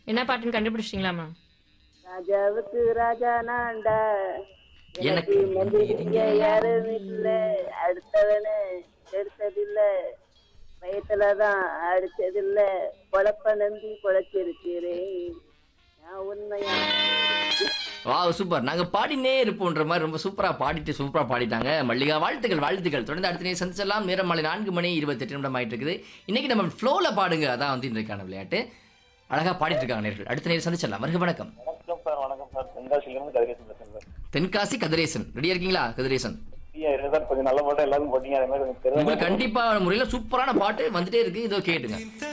என்ன பாட்டுன்னு கண்டுபிடிச்சிட்டீங்களாமா ராஜாவுக்கு ராஜா நான்டா எனக்கு எனக்கு மந்திரிக்க யாரும் இல்ல அடுத்தவனு எடுத்ததில்ல வயத்துலதான் அடிச்சதில்ல பொழப்ப நம்பி பொழைச்சிருக்கிறேன் நான் உண்மையா வா சூப்பர் நாங்க பாடினே இருப்போன்ற மாதிரி ரொம்ப சூப்பரா பாடிட்டு சூப்பரா பாடிட்டாங்க மல்லிகா வாழ்த்துக்கள் வாழ்த்துக்கள் தொடர்ந்து அடுத்த நேரம் சந்திச்சலாம் நேரம் மாலை நான்கு மணி இருபத்தெட்டு நிமிடம் ஆயிட்டு இருக்குது இன்னைக்கு நம்ம ஃப்ளோல பாடுங்க அதான் வந்து இன்றைக்கான விளையாட்டு அழகா பாடிட்டு இருக்காங்க நேர்கள் அடுத்த நேரம் சந்திச்சிடலாம் வருக வணக்கம் வணக்கம் சார் வணக்கம் சார் தென்காசியிலிருந்து கதிரேசன் பேசுறேன் சார் தென்காசி கதிரேசன் ரெடியா இருக்கீங்களா கதிரேசன் ஃப்ரீயா இருக்கு சார் கொஞ்சம் நல்ல பாட்டா எல்லாரும் போட்டீங்க அதே மாதிரி கொஞ்சம் தெரிஞ்ச உங்களுக்கு கண்டிப்பா முறையில சூப்பரான பாட்டு வந்துட்டே இருக்கு இதோ கேட்டுங்க